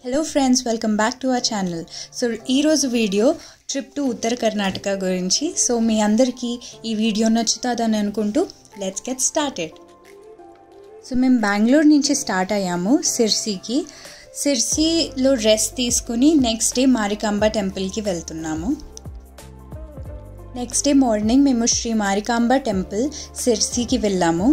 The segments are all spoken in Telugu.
hello friends welcome back to our channel so ఈరోజు video trip to Uttara Karnataka గురించి సో మీ అందరికీ ఈ వీడియో నచ్చుతుందని అనుకుంటూ లెట్స్ గెట్ స్టార్టెడ్ సో మేము బెంగళూరు నుంచి స్టార్ట్ అయ్యాము సిర్సీకి సిర్సీలో రెస్ట్ తీసుకుని నెక్స్ట్ డే మారికాంబ టెంపుల్కి వెళ్తున్నాము నెక్స్ట్ డే మార్నింగ్ మేము శ్రీ మారికాంబ టెంపుల్ సిర్సీకి వెళ్ళాము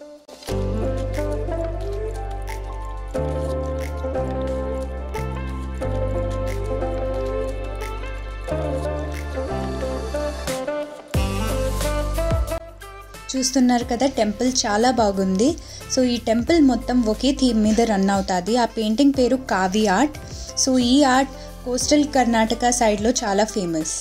చూస్తున్నారు కదా టెంపుల్ చాలా బాగుంది సో ఈ టెంపుల్ మొత్తం ఒకే థీమ్ మీద రన్ అవుతుంది ఆ పెయింటింగ్ పేరు కావి ఆర్ట్ సో ఈ ఆర్ట్ కోస్టల్ కర్ణాటక సైడ్లో చాలా ఫేమస్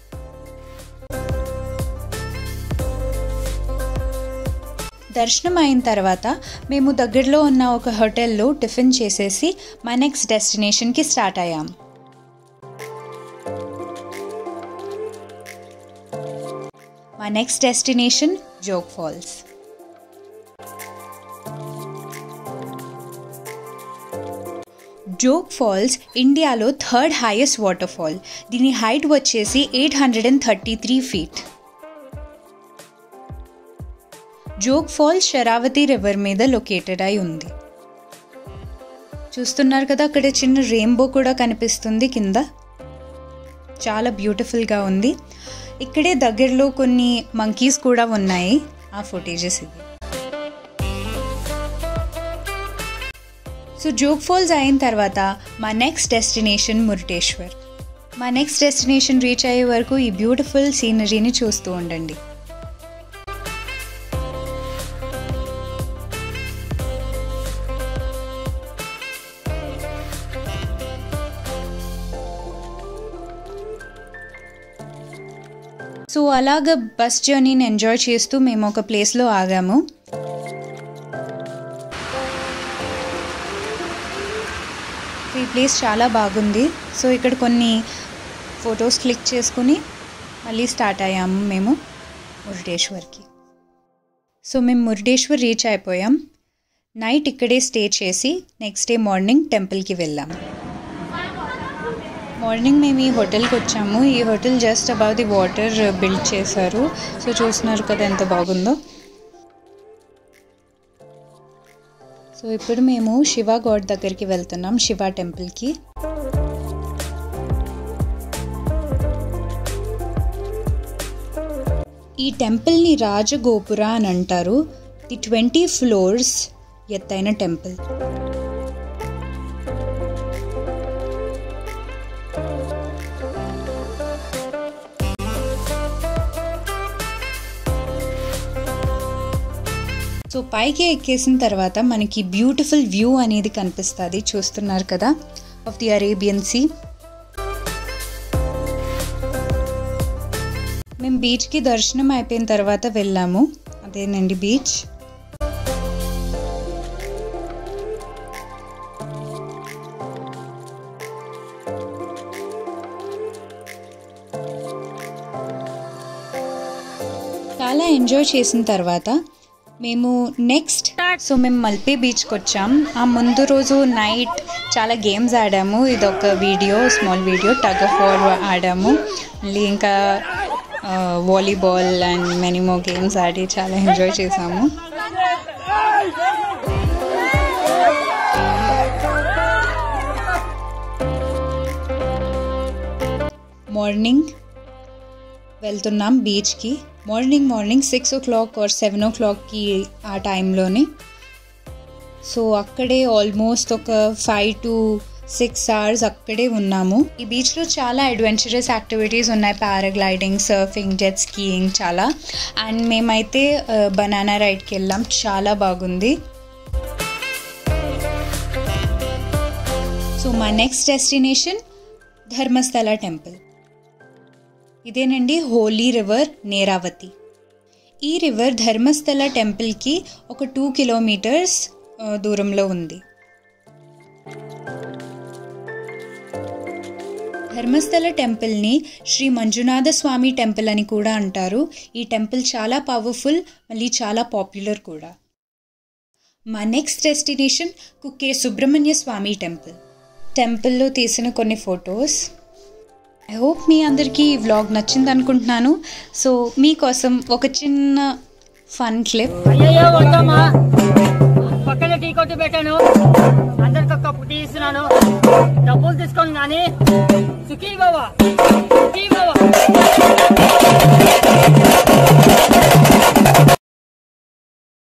దర్శనం అయిన తర్వాత మేము దగ్గరలో ఉన్న ఒక హోటల్లో టిఫిన్ చేసేసి మా నెక్స్ట్ డెస్టినేషన్కి స్టార్ట్ అయ్యాం మా next destination Jog falls Jog falls ఇండియాలో థర్డ్ హైయెస్ట్ వాటర్ ఫాల్ దీని హైట్ వచ్చేసి eight hundred and thirty three feet Jog falls Sharavathi river మీద లొకేటెడ్ అయి ఉంది చూస్తున్నారు కదా అక్కడ చిన్న రెయిన్బో కూడా కనిపిస్తుంది కింద చాలా బ్యూటిఫుల్గా ఉంది ఇక్కడే దగ్గరలో కొన్ని మంకీస్ కూడా ఉన్నాయి ఆ ఫుటేజెస్ ఇవి సో జోగ్ ఫాల్స్ అయిన తర్వాత మా నెక్స్ట్ డెస్టినేషన్ మురుటేశ్వర్ మా నెక్స్ట్ డెస్టినేషన్ రీచ్ అయ్యే వరకు ఈ బ్యూటిఫుల్ సీనరీని చూస్తూ ఉండండి సో అలాగ బస్ జర్నీని ఎంజాయ్ చేస్తూ మేము ఒక ప్లేస్లో ఆగాము ఈ ప్లేస్ చాలా బాగుంది సో ఇక్కడ కొన్ని ఫొటోస్ క్లిక్ చేసుకుని మళ్ళీ స్టార్ట్ అయ్యాము మేము మురుడేశ్వర్కి సో మేము మురుడేశ్వర్ రీచ్ అయిపోయాం నైట్ ఇక్కడే స్టే చేసి నెక్స్ట్ డే మార్నింగ్ టెంపుల్కి వెళ్ళాము మార్నింగ్ మేము ఈ హోటల్కి వచ్చాము ఈ hotel just above the water build చేశారు సో చూస్తున్నారు కదా ఎంత బాగుందో సో ఇప్పుడు మేము శివ గాడ్ దగ్గరికి వెళ్తున్నాం శివ టెంపుల్కి ఈ టెంపుల్ని రాజగోపుర అని అంటారు ది ట్వంటీ ఫ్లోర్స్ ఎత్తైన టెంపుల్ సో పైకి ఎక్కేసిన తర్వాత మనకి బ్యూటిఫుల్ వ్యూ అనేది కనిపిస్తుంది చూస్తున్నారు కదా ఆఫ్ ది అరేబియన్ సీ మేము బీచ్కి దర్శనం అయిపోయిన తర్వాత వెళ్ళాము అదేనండి బీచ్ చాలా ఎంజాయ్ చేసిన తర్వాత మేము నెక్స్ట్ సో మేము మల్పే బీచ్కి వచ్చాం ఆ ముందు రోజు నైట్ చాలా గేమ్స్ ఆడాము ఇది ఒక video small video tug of war ఆడాము మళ్ళీ ఇంకా వాలీబాల్ అండ్ మెనీమో గేమ్స్ ఆడి చాలా ఎంజాయ్ చేసాము మార్నింగ్ వెళ్తున్నాం బీచ్కి morning morning six o'clock or seven ఓ క్లాక్కి ఆ టైంలోనే సో అక్కడే ఆల్మోస్ట్ ఒక ఫైవ్ టు సిక్స్ అవర్స్ అక్కడే ఉన్నాము ఈ బీచ్లో చాలా అడ్వెంచరస్ యాక్టివిటీస్ ఉన్నాయి పారాగ్లైడింగ్ సర్ఫింగ్ జెట్ స్కీయింగ్ చాలా అండ్ మేమైతే బనానా రైడ్కి వెళ్ళాం చాలా బాగుంది సో మా నెక్స్ట్ డెస్టినేషన్ ధర్మస్థల టెంపుల్ ఇదేనండి హోలీ రివర్ నేరావతి ఈ రివర్ ధర్మస్థల టెంపుల్కి ఒక టూ కిలోమీటర్స్ దూరంలో ఉంది ధర్మస్థల టెంపుల్ని శ్రీ మంజునాథ స్వామి టెంపుల్ అని కూడా అంటారు ఈ టెంపుల్ చాలా పవర్ఫుల్ మళ్ళీ చాలా పాపులర్ కూడా మా next destination Kukke Subrahmanya Swami temple టెంపుల్లో తీసిన కొన్ని ఫొటోస్ ఐ హోప్ మీ అందరికీ ఈ వ్లాగ్ నచ్చింది అనుకుంటున్నాను సో మీకోసం ఒక చిన్న ఫన్ క్లిప్ అయ్యయ్యో వద్దమ్మా పక్కన టీ కొట్టు పెట్టాను అందరికి ఒక కప్పు టీ ఇస్తున్నాను డబ్బులు తీసుకోండి కానీ సుఖీ బావా సుఖీ బావా